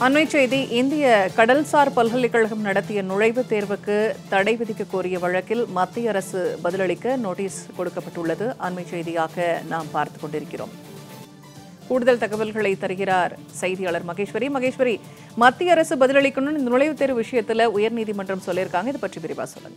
அண்மை செய்தி இந்திய கடல்சார் பல்கலைக்கழகம் நடத்திய நுழைவுத் தேர்வுக்கு தடை விதிக்க கோரிய வழக்கில் மத்திய அரசு பதிலளிக்க நோட்டீஸ் கொடுக்கப்பட்டுள்ளது அண்மை செய்தியாக நாம் பார்த்து கொண்டிருக்கிறோம் கூடுதல் தகவல்களை தருகிறார் செய்தியாளர் மகேஸ்வரி மகேஸ்வரி மத்திய அரசு பதிலளிக்கணும்னு இந்த நுழைவுத் தேர்வு விஷயத்துல உயர்நீதிமன்றம் சொல்லியிருக்காங்க இதை பற்றி விரிவா சொல்லுங்க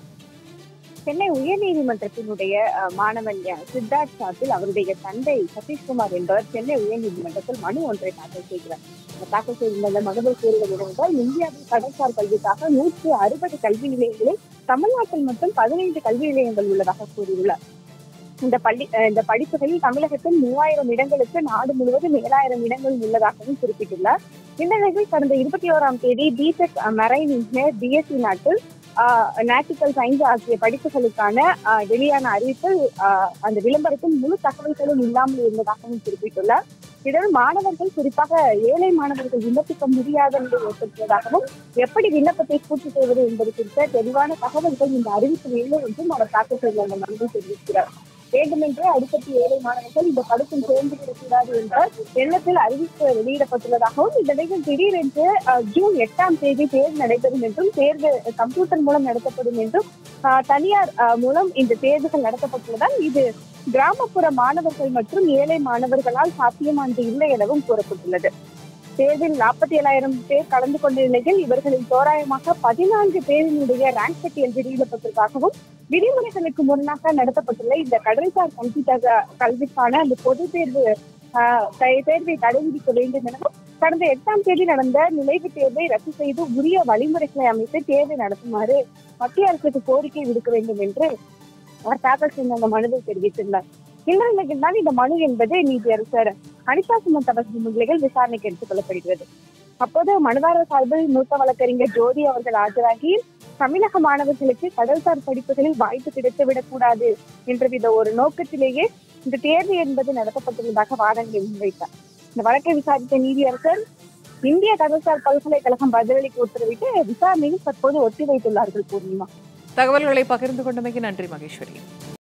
சென்னை உயர்நீதிமன்றத்தினுடைய அஹ், மாணவன் அஹ், சித்தார்த் சார்பில் அவருடைய தந்தை சதீஷ்குமார் என்பவர் சென்னை உயர்நீதிமன்றத்தில் மனு ஒன்றை தாக்கல் செய்கிறார் இந்த தாக்கல் செய்திருந்த அந்த மனுவில் கூறுவது என்னவென்றால் இந்தியாவில் கடற்சார் கல்விக்காக நூற்று அறுபது கல்வி நிலையங்களில் தமிழ்நாட்டில் மட்டும் பதினைந்து கல்வி நிலையங்கள் உள்ளதாக கூறியுள்ளார் இந்த பள்ளி அஹ், இந்த படிப்புகளில் தமிழகத்தில் மூவாயிரம் இடங்களுக்கு நாடு முழுவதும் ஏழாயிரம் இடங்கள் உள்ளதாகவும் குறிப்பிட்டுள்ளார் இந்த நிலையில் கடந்த இருபத்தி ஓராம் தேதி பிடெக் மெரைன் இன்ஜினியர் பிஎஸ்சி நாட்டில் நேட்டிக்கல் சயின்ஸ் ஆகிய படிப்புகளுக்கான ஆஹ், வெளியான அறிவிப்பில் ஆஹ், அந்த விளம்பரத்தில் முழு தகவல்களும் இல்லாமல் இருந்ததாகவும் குறிப்பிட்டுள்ளார் இதில் மாணவர்கள் குறிப்பாக ஏழை மாணவர்கள் விண்ணப்பிக்க முடியாத நிலை ஏற்பட்டுள்ளதாகவும் எப்படி விண்ணப்பத்தை பூர்த்தி செய்வது என்பது குறித்த தெளிவான தகவல்கள் இந்த அறிவிப்பில் இல்லை என்றும் அவர் தாக்கல் செய்துள்ள அந்த மனுவில் தெரிவிக்கிறார் வேண்டுமென்றே அடிக்கடி ஏழை மாணவர்கள் இந்த படத்தில் சேர்ந்து விடக்கூடாது என்ற எண்ணத்தில் அறிவிப்பு வெளியிடப்பட்டுள்ளதாகவும் இந்த நிலையில் திடீரென்று ஆஹ், ஜூன் எட்டாம் தேதி தேர்வு நடைபெறும் என்றும் தேர்வு கம்ப்யூட்டர் மூலம் நடத்தப்படும் என்றும் ஆஹ், தனியார் ஆஹ், மூலம் இந்த தேர்வுகள் நடத்தப்பட்டுள்ளதால் இது கிராமப்புற மாணவர்கள் மற்றும் ஏழை மாணவர்களால் சாத்தியமானது இல்லை எனவும் கூறப்பட்டுள்ளது தேர்வில் நாற்பத்தி ஏழாயிரம் பேர் கலந்து கொண்ட நிலையில் இவர்களில் தோராயமாக பதினான்கு பேரினுடைய ரேங்க் பட்டியல் வெளியிடப்பட்டிருக்காகவும் விதிமுறைகளுக்கு முரணாக நடத்தப்பட்டுள்ள இந்த கடல்சார் கல்வி தக- கல்விக்கான அந்த பொது தேர்வு ஆஹ், தே- தேர்வை தடை விதிக்க வேண்டும் எனவும் கடந்த எட்டாம் தேதி நடந்த நுழைவுத் தேர்வை ரத்து செய்து உரிய வழிமுறைகளை அமைத்து தேர்வை நடத்துமாறு மத்திய அரசுக்கு கோரிக்கை விடுக்க வேண்டும் என்று அவர் தாக்கல் செய்த அந்த மனுவில் தெரிவித்துள்ளார் இந்த நிலையில் தான் இந்த மனு என்பது நீதியரசர் அனிதா சுமந்த் அவர்கள் முன்னிலையில் விசாரணைக்கு எடுத்துக் கொள்ளப்படுகிறது அப்போது மனுதாரர் சார்பில் மூத்த வழக்கறிஞர் ஜோதி அவர்கள் ஆஜராகி தமிழக மாணவர்களுக்கு கடல்சார் படிப்புகளில் வாய்ப்பு கிடைத்துவிடக் கூடாது என்றவித ஒரு நோக்கத்திலேயே இந்த தேர்வு என்பது நடத்தப்பட்டுள்ளதாக வாதங்களை முன்வைத்தார் இந்த வழக்கை விசாரித்த நீதியரசர் இந்திய கடல்சார் பல்கலைக்கழகம் பதிலளிக்க உத்தரவிட்டு விசாரணையை தற்போது ஒத்திவைத்துள்ளார்கள் பூர்ணிமா தகவல்களை பகிர்ந்து கொண்டமைக்கு நன்றி மகேஸ்வரி